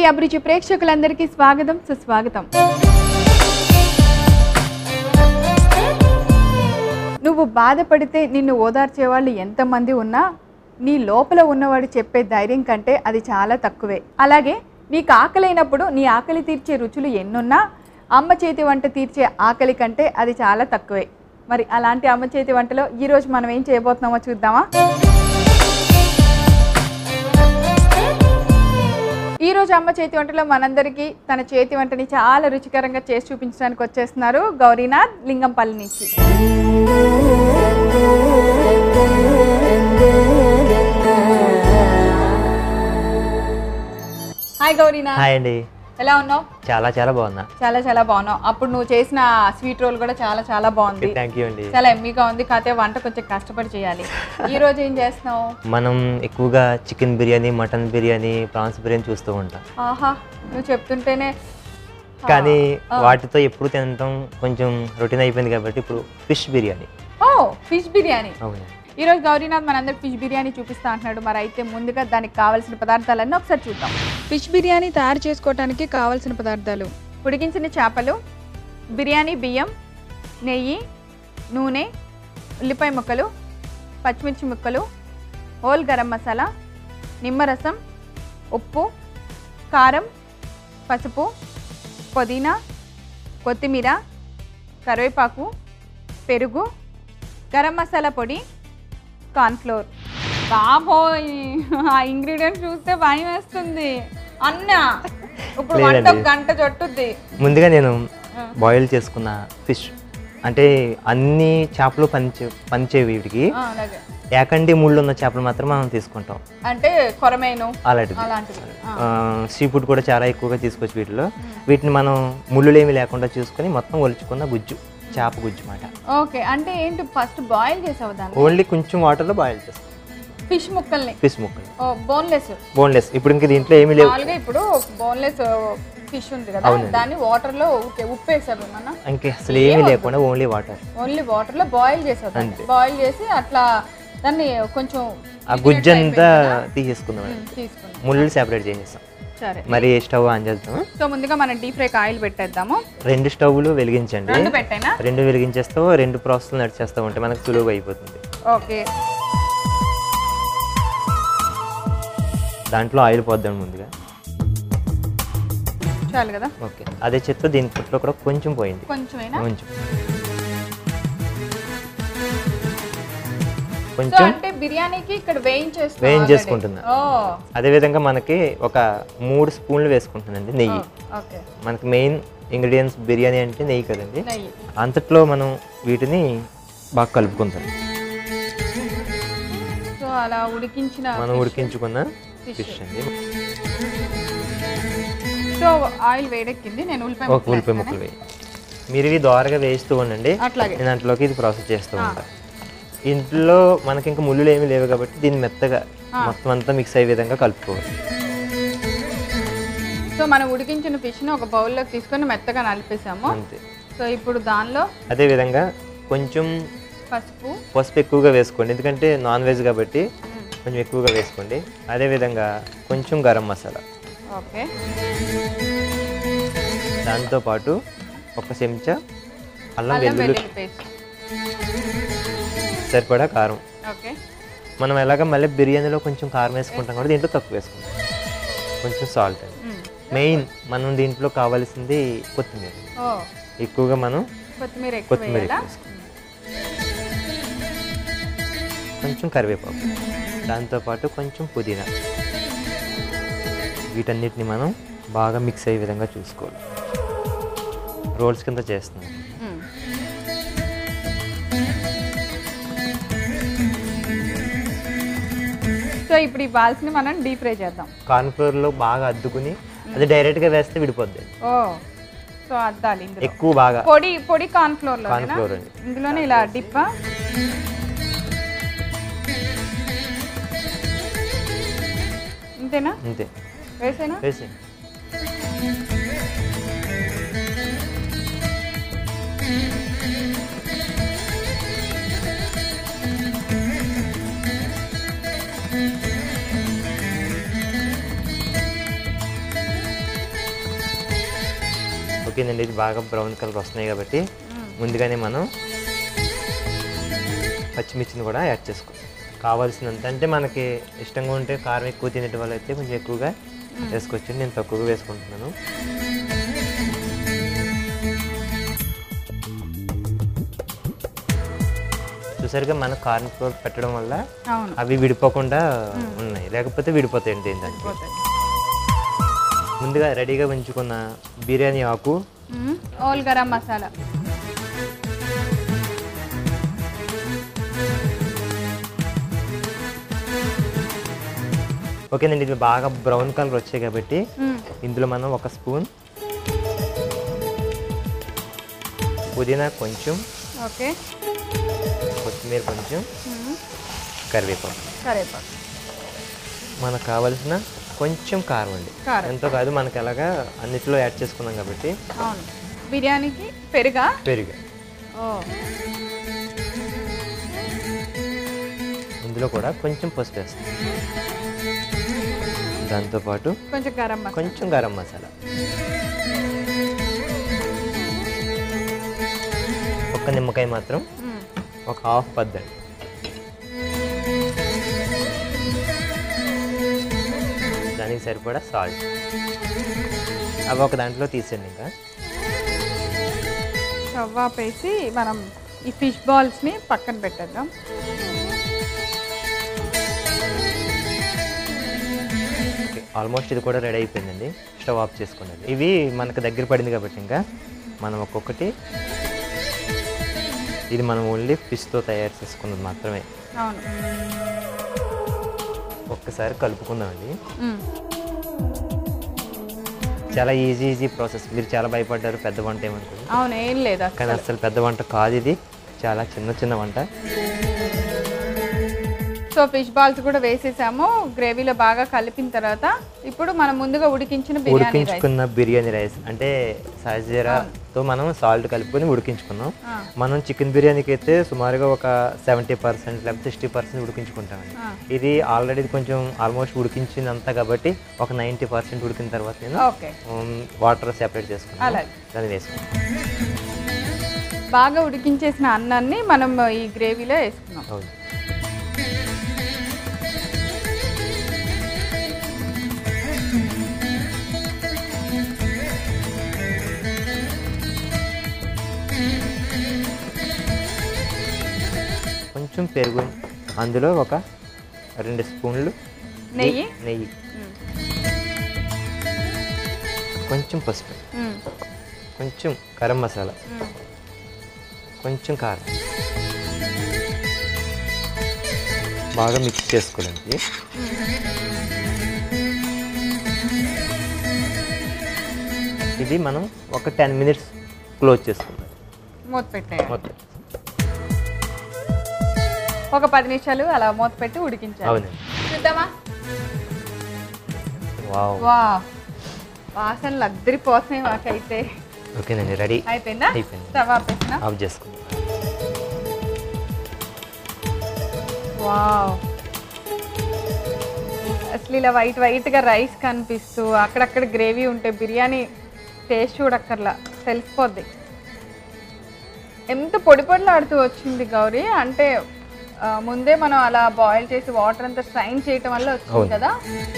అభిరుచి ప్రేక్షకులందరికీ స్వాగతం సుస్వాగతం నువ్వు బాధపడితే నిన్ను ఓదార్చే వాళ్ళు ఎంతమంది ఉన్నా నీ లోపల ఉన్నవాడు చెప్పే ధైర్యం కంటే అది చాలా తక్కువే అలాగే నీకు ఆకలైనప్పుడు నీ ఆకలి తీర్చే రుచులు ఎన్నున్నా అమ్మ చేతి వంట తీర్చే ఆకలి కంటే అది చాలా తక్కువే మరి అలాంటి అమ్మ చేతి వంటలో ఈరోజు మనం ఏం చేయబోతున్నామో చూద్దామా ఈ రోజు అమ్మ చేతి వంటలో మనందరికీ తన చేతి వంటని చాలా రుచికరంగా చేసి చూపించడానికి వచ్చేస్తున్నారు గౌరీనాథ్ లింగంపల్లి నుంచి హాయ్ గౌరీనాథ్ హాయ్ అండి ఎలా ఉన్నావు చాలా చాలా బాగున్నా చాలా చాలా బాగున్నావు అప్పుడు నువ్వు చేసిన స్వీట్ రోల్ కూడా చాలా చాలా బాగుంది థ్యాంక్ యూ అండి చాలా ఎమ్మీగా ఉంది కాకపోతే వంట కొంచెం కష్టపడి చేయాలి ఈ రోజు ఏం చేస్తున్నావు మనం ఎక్కువగా chicken biryani mutton biryani prawns biryani చూస్తూ ఉంటాం ఆహా నువ్వు చెప్తుంటేనే కానీ వాటితో ఎప్పుడు తినటం కొంచెం రొటీన్ అయిపోయింది కాబట్టి ఇప్పుడు ఫిష్ బిర్యానీ ఓ ఫిష్ బిర్యానీ అవునండి ఈ రోజు గౌరీనాథ్ మనందరు ఫిష్ బిర్యానీ చూపిస్తా అంటున్నాడు మరి అయితే ముందుగా దానికి కావాల్సిన పదార్థాలన్నీ ఒకసారి చూద్దాం ఫిష్ బిర్యానీ తయారు చేసుకోవడానికి కావాల్సిన పదార్థాలు ఉడికించిన చేపలు బిర్యానీ బియ్యం నెయ్యి నూనె ఉల్లిపాయ ముక్కలు పచ్చిమిర్చి ముక్కలు హోల్ గరం మసాలా నిమ్మరసం ఉప్పు కారం పసుపు పుదీనా కొత్తిమీర కరివేపాకు పెరుగు గరం మసాలా పొడి కార్న్ఫ్లోర్ బాబోయ్ ఆ ఇంగ్రీడియంట్స్ చూస్తే భయం వేస్తుంది అన్న ఇప్పుడు వంట ఒక గంట చుట్టుద్ది ముందుగా నేను బాయిల్ చేసుకున్న ఫిష్ అంటే అన్ని చేపలు పనిచే పనిచేవి వీటికి ఆ, అలాగే ఏకండి ముళ్ళు ఉన్న చేపలు మాత్రం మనం తీసుకుంటాం అంటే కొరమేను అలాంటిది అలాంటివి ఆ, సీ ఫుడ్ కూడా చాలా ఎక్కువగా తీసుకోవచ్చు వీటిలో వీటిని మనం ముళ్ళులు ఏమి లేకుండా చూసుకొని మొత్తం ఒలుచుకున్న గుజ్జు చేప గుజ్జు మాట ఓకే అంటే ఏంటి ఫస్ట్ బాయిల్ చేసావు దాన్ని ఓన్లీ కొంచెం వాటర్లో బాయిల్ చేస్తాం ఫిష్ ముక్కల్ని ఫిష్ ముక్కలు ఓ బోన్లెస్ బోన్లెస్ ఇప్పుడు ఇంక దీంట్లో ఏమీ లేవు మామూలుగా ఇప్పుడు బోన్లెస్ ఫిష్ ఉంది కదా దాన్ని వాటర్ లో ఉప్పు ఉప్పు వేసావు ఏమన్నా ఇంక అసలు ఏమీ లేకుండా ఓన్లీ వాటర్ ఓన్లీ వాటర్ లో బాయిల్ చేసావు దాన్ని బాయిల్ చేసి అట్లా దాన్ని కొంచెం ఆ గుజ్జు అంతా తీసేసుకుందాం ఉమ్, తీసుకున్నాం ముళ్ళు సెపరేట్ చేసేస్తాం సరే మరి స్టవ్ ఆన్ చేద్దాం సో ముందుగా మనం డీప్ ఫ్రై ఆయిల్ పెట్టేద్దాము రెండు స్టవ్లు వెలిగించండి రెండు పెట్టైనా రెండు వెలిగించేస్తావు రెండు ప్రాసెస్లు నడిచేస్తూ ఉంటే మనకు సులువుగా అయిపోతుంది ఓకే దాంట్లో ఆయిల్ పోద్దాం ముందుగా చాలు కదా ఓకే అదే చెత్త దీని పుట్లో కూడా కొంచెం పోయింది కొంచెమైనా కొంచెం సో కొంచెం అంటే బిర్యానీకి ఇక్కడ వేయించేస్తాం వేయించేసుకుంటున్నా. ఓ అదేవిధంగా మనకి ఒక మూడు స్పూన్లు వేసుకుంటున్నానండి నెయ్యి ఓకే మనకి మెయిన్ ఇంగ్రీడియంట్స్ బిర్యానీ అంటే నెయ్యి కదండి నెయ్యి అంతట్లో మనం వీటిని బాగా కలుపుకుంటాం సో అలా ఉడికించిన మనం ఉడికించుకున్న fish. ఫిష్ అండి సో ఆయిల్ వేడెక్కింది నేను ఉల్లిపాయ ఒక ముక్కలు ఉల్లిపాయ వేస్తాను. ముక్కలు వేయి మీరు ఇవి దోరగా వేస్తూ ఉండండి అట్లాగే నేను దాంట్లోకి ఇది ప్రాసెస్ చేస్తూ ఉంటా ఇంట్లో మనకి ఇంకా ముళ్ళు ఏమీ లేవు కాబట్టి దీన్ని మెత్తగా మొత్తం అంతా మిక్స్ అయ్యే విధంగా కలుపుకోవాలి సో మనం ఉడికించిన ఫిష్ని ఒక బౌల్లోకి తీసుకొని మెత్తగా నలిపేసాము అంతే సో ఇప్పుడు దానిలో అదే విధంగా కొంచెం పసుపు పసుపు ఎక్కువగా వేసుకోండి ఎందుకంటే నాన్ వెజ్ కాబట్టి కొంచెం ఎక్కువగా వేసుకోండి అదేవిధంగా కొంచెం గరం మసాలా ఓకే దాంతోపాటు ఒక చెంచా అల్లం అల్లం వెల్లుల్లి వెల్లుల్లి పేస్ట్ సరిపడా కారం ఓకే మనం ఎలాగ మళ్ళీ బిర్యానీలో కొంచెం కారం వేసుకుంటాం కూడా దీంట్లో తక్కువ వేసుకుంటాం కొంచెం సాల్ట్ అండి మ్మ్. మెయిన్ మనం దీంట్లో కావాల్సింది కొత్తిమీర ఓ ఎక్కువగా మనం కొత్తిమీర ఎక్కువ కొత్తిమీర వేయాలా ఎక్కువ వేసుకోవాలి. కొంచెం కరివేపాకు దాంతోపాటు కొంచెం పుదీనా వీటన్నిటిని మనం బాగా మిక్స్ అయ్యే విధంగా చూసుకోవాలి రోల్స్ కింద చేస్తున్నాం మ్మ్. సో ఇప్పుడు ఈ బాల్స్ని మనం డీప్ ఫ్రై చేద్దాం కార్న్ఫ్లోర్లో బాగా అద్దుకుని అది డైరెక్ట్గా వేస్తే విడిపోద్ది ఓ సో అద్దాలి ఇందులో ఎక్కువ బాగా పొడి పొడి కార్న్ ఫ్లోర్ లో కార్న్ ఫ్లోర్ అండి ఇందులోనే ఇలా డిప్పా అంతేనా అంతే వేసేనా వేసి ఓకేనండి ఇది బాగా బ్రౌన్ కలర్ వస్తున్నాయి కాబట్టి ముందుగానే మనం పచ్చిమిర్చిని కూడా యాడ్ చేసుకో కావాల్సినంత అంటే మనకి ఇష్టంగా ఉంటే కారం ఎక్కువ తినేటి వాళ్ళు అయితే కొంచెం ఎక్కువగా వేసుకోవచ్చు నేను తక్కువగా వేసుకుంటున్నాను చూసారుగా మన కార్న్ ఫ్లోర్ పెట్టడం వల్ల అవును అవి విడిపోకుండా ఉన్నాయి లేకపోతే విడిపోతాయండి ఏంటంటే పోతుంది ముందుగా రెడీగా ఉంచుకున్న బిర్యానీ ఆకు మ్మ్. ఓల్ గరం మసాలా ఓకేనండి ఇది బాగా బ్రౌన్ కలర్ వచ్చాయి కాబట్టి మ్మ్. ఇందులో మనం ఒక స్పూన్ పుదీనా కొంచెం ఓకే కొత్తిమీర కొంచెం మ్మ్. కరివేపాకు కరివేపాకు మనకు కావాల్సిన కొంచెం కారం అండి కారం. ఎంతో కాదు మనకి ఎలాగా అన్నిటిలో యాడ్ చేసుకున్నాం కాబట్టి అవును బిర్యానీకి పెరుగా పెరుగు ఓ ఇందులో కూడా కొంచెం పసుపు వేస్తాం దాంతోపాటు కొంచెం గరం మసాలా కొంచెం గరం మసాలా ఒక్క నిమ్మకాయ మాత్రం మ్మ్. ఒక హాఫ్ పద్దండి దానికి సరిపడా సాల్ట్ అవి ఒక దాంట్లో తీసేయండి ఇంకా స్టవ్ ఆపేసి మనం ఈ ఫిష్ బాల్స్ని పక్కన పెట్టేద్దాం ఓకే ఆల్మోస్ట్ ఇది కూడా రెడీ అయిపోయిందండి స్టవ్ ఆఫ్ చేసుకోండి ఇవి మనకు దగ్గర పడింది కాబట్టి ఇంకా మనం ఒక్కొక్కటి ఇది మనం ఓన్లీ ఫిష్తో తయారు చేసుకున్నది మాత్రమే అవును ఒక్కసారి కలుపుకుందామండి మ్మ్. చాలా ఈజీ ఈజీ ప్రాసెస్ మీరు చాలా భయపడ్డారు పెద్ద వంట ఏమనుకోండి అవును ఏం లేదు కానీ అసలు అసలు పెద్ద వంట కాదు ఇది చాలా చిన్న చిన్న వంట సో ఫిష్ బాల్స్ కూడా వేసేసాము గ్రేవీలో బాగా కలిపిన తర్వాత ఇప్పుడు మనం ముందుగా ఉడికించిన బిర్యానీ రైస్ ఉడికించుకున్న బిర్యానీ రైస్ అంటే సాజీరాతో మనం సాల్ట్ కలుపుకొని ఉడికించుకున్నాం ఆ. మనం చికెన్ బిర్యానీకి అయితే సుమారుగా ఒక సెవెంటీ పర్సెంట్ లేకపోతే సిక్స్టీ పర్సెంట్ ఉడికించుకుంటామండి ఆ. ఇది ఆల్రెడీ కొంచెం ఆల్మోస్ట్ ఉడికించినంత కాబట్టి ఒక నైంటీ పర్సెంట్ ఉడికిన తర్వాత నేను ఓకే వాటర్ సెపరేట్ చేసుకున్నాను అలాగే. దాన్ని వేసుకున్నాను బాగా ఉడికించేసిన అన్నాన్ని మనం ఈ గ్రేవీలో వేసుకున్నాం అవును కొంచెం పెరుగు అందులో ఒక రెండు స్పూన్లు నెయ్యి నెయ్యి మ్మ్. కొంచెం పసుపు మ్మ్. కొంచెం గరం మసాలా మ్మ్. కొంచెం కారం బాగా మిక్స్ చేసుకోవాలండి ఇది మనం ఒక టెన్ మినిట్స్ క్లోజ్ చేసుకుందాం మూత పెట్టేయాలి మొత్తం ఒక పది నిమిషాలు అలా మూత పెట్టి ఉడికించాలి అవునండి చూద్దామా వావ్ వా వాసనలు అద్దరిపోతున్నాయి మాకైతే ఓకేనండి రెడీ అయిపోయిందా అయిపోయింది. స్టవ్ ఆపేసిన ఆఫ్ చేసుకుందాం వావ్ అసలు ఇలా వైట్ వైట్గా రైస్ కనిపిస్తూ అక్కడక్కడ గ్రేవీ ఉంటే బిర్యానీ టేస్ట్ చూడక్కర్లా తెలిసిపోద్ది ఎంత పొడి పొడిలాడుతూ వచ్చింది గౌరీ అంటే ఆ, ముందే మనం అలా బాయిల్ చేసి వాటర్ అంతా స్ట్రైన్ చేయటం వల్ల వచ్చింది అవును. కదా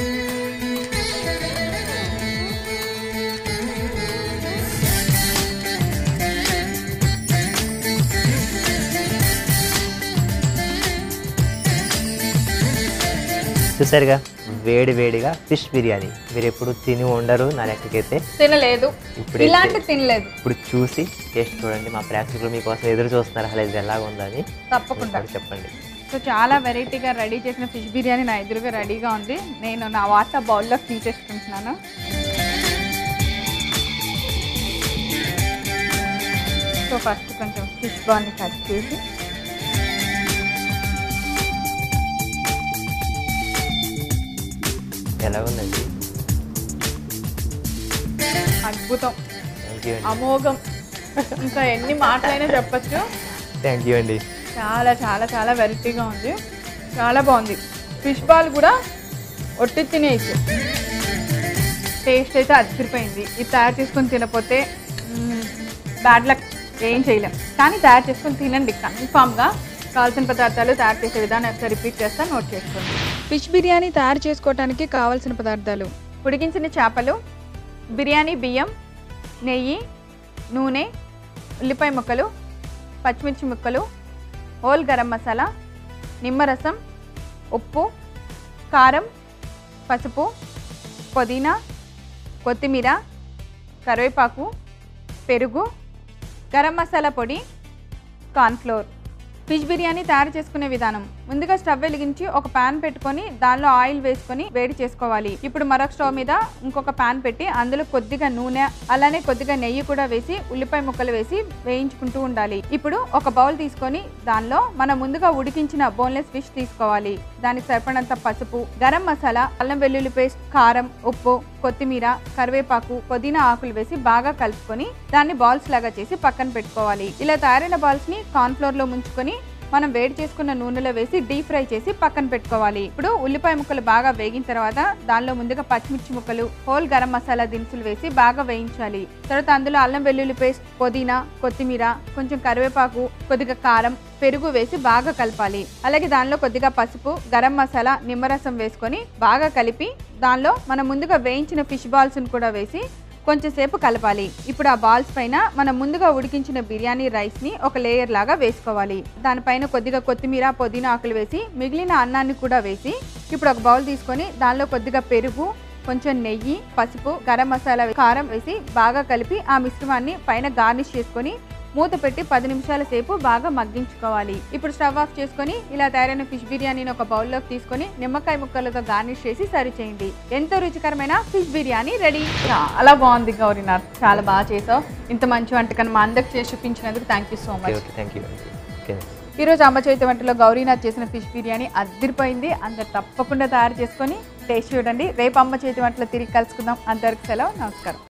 చూసారుగా వేడి వేడిగా ఫిష్ బిర్యానీ మీరు ఎప్పుడు తిని ఉండరు నా లెక్కకైతే తినలేదు ఇప్పుడైతే- ఇలాంటి తినలేదు ఇప్పుడు చూసి టేస్ట్ చూడండి మా ప్రేక్షకులు మీకోసం ఎదురు చూస్తున్నారు అసలు ఇది ఎలాగ ఉందని తప్పకుండా ఇప్పుడు చెప్పండి సో చాలా వెరైటీగా రెడీ చేసిన ఫిష్ బిర్యానీ నా ఎదురుగా రెడీగా ఉంది నేను నా వాటా బౌల్లో తీసేసుకుంటున్నాను సో ఫస్ట్ కొంచెం ఫిష్ బాల్ని కట్ చేసి ఎలా ఉందండి అద్భుతం థ్యాంక్ యూ అండి అమోఘం ఇంకా ఎన్ని మాటలైనా చెప్పచ్చు థ్యాంక్ యూ అండి చాలా చాలా చాలా వెరైటీగా ఉంది చాలా బాగుంది ఫిష్ బాల్ కూడా ఒట్టి తినేయచ్చు టేస్ట్ అయితే అదిరిపోయింది ఇది తయారు చేసుకొని తినపోతే బ్యాడ్ లక్ ఏం చేయలేం కానీ తయారు చేసుకొని తినండి కన్ఫామ్గా కావాల్సిన పదార్థాలు తయారు చేసే విధానం ఒకసారి రిపీట్ చేస్తాను నోట్ చేసుకోండి ఫిష్ బిర్యానీ తయారు చేసుకోవడానికి కావాల్సిన పదార్థాలు ఉడికించిన చేపలు బిర్యానీ బియ్యం నెయ్యి నూనె ఉల్లిపాయ ముక్కలు పచ్చిమిర్చి ముక్కలు హోల్ గరం మసాలా నిమ్మరసం ఉప్పు కారం పసుపు పుదీనా కొత్తిమీర కరివేపాకు పెరుగు గరం మసాలా పొడి కార్న్ఫ్లోర్ ఫిష్ బిర్యానీ తయారు చేసుకునే విధానం ముందుగా స్టవ్ వెలిగించి ఒక పాన్ పెట్టుకొని దానిలో ఆయిల్ వేసుకొని వేడి చేసుకోవాలి ఇప్పుడు మరొక స్టవ్ మీద ఇంకొక పాన్ పెట్టి అందులో కొద్దిగా నూనె అలానే కొద్దిగా నెయ్యి కూడా వేసి ఉల్లిపాయ ముక్కలు వేసి వేయించుకుంటూ ఉండాలి ఇప్పుడు ఒక బౌల్ తీసుకొని దానిలో మనం ముందుగా ఉడికించిన బోన్లెస్ ఫిష్ తీసుకోవాలి దానికి సరిపడినంత పసుపు గరం మసాలా అల్లం వెల్లుల్లి పేస్ట్ కారం ఉప్పు కొత్తిమీర కరివేపాకు పుదీనా ఆకులు వేసి బాగా కలుపుకొని దాన్ని బాల్స్ లాగా చేసి పక్కన పెట్టుకోవాలి ఇలా తయారైన బాల్స్ ని కార్న్ ఫ్లోర్ లో ముంచుకొని మనం వేడి చేసుకున్న నూనెలో వేసి డీప్ ఫ్రై చేసి పక్కన పెట్టుకోవాలి ఇప్పుడు ఉల్లిపాయ ముక్కలు బాగా వేగిన తర్వాత దానిలో ముందుగా పచ్చిమిర్చి ముక్కలు హోల్ గరం మసాలా దినుసులు వేసి బాగా వేయించాలి తర్వాత అందులో అల్లం వెల్లుల్లి పేస్ట్ పుదీనా కొత్తిమీర కొంచెం కరివేపాకు కొద్దిగా కారం పెరుగు వేసి బాగా కలపాలి అలాగే దానిలో కొద్దిగా పసుపు గరం మసాలా నిమ్మరసం వేసుకొని బాగా కలిపి దానిలో మనం ముందుగా వేయించిన ఫిష్ బాల్స్ని కూడా వేసి కొంచెం సేపు కలపాలి ఇప్పుడు ఆ బాల్స్ పైన మనం ముందుగా ఉడికించిన బిర్యానీ రైస్ని ఒక లేయర్ లాగా వేసుకోవాలి దానిపైన కొద్దిగా కొత్తిమీర పుదీనా ఆకులు వేసి మిగిలిన అన్నాన్ని కూడా వేసి ఇప్పుడు ఒక బౌల్ తీసుకొని దానిలో కొద్దిగా పెరుగు కొంచెం నెయ్యి పసుపు గరం మసాలా కారం వేసి బాగా కలిపి ఆ మిశ్రమాన్ని పైన గార్నిష్ చేసుకొని మూత పెట్టి పది నిమిషాల సేపు బాగా మగ్గించుకోవాలి ఇప్పుడు స్టవ్ ఆఫ్ చేసుకొని ఇలా తయారైన ఫిష్ బిర్యానీని ఒక బౌల్లోకి తీసుకొని నిమ్మకాయ ముక్కలతో గార్నిష్ చేసి సర్వ్ చేయండి ఎంతో రుచికరమైన ఫిష్ బిర్యానీ రెడీ చాలా బాగుంది గౌరీనాథ్ చాలా బాగా చేసావు ఇంత మంచి వంటకాన్ని మా అందరికి చేసి చూపించినందుకు thank you so okay much okay thank you okay ఈరోజు అమ్మ చేతి వంటలో గౌరీనాథ్ చేసిన ఫిష్ బిర్యానీ అద్దరిపోయింది అందరు తప్పకుండా తయారు చేసుకొని టేస్ట్ చూడండి రేపు అమ్మ చేతి వంటలో తిరిగి కలుసుకుందాం అందరికి సెలవు నమస్కారం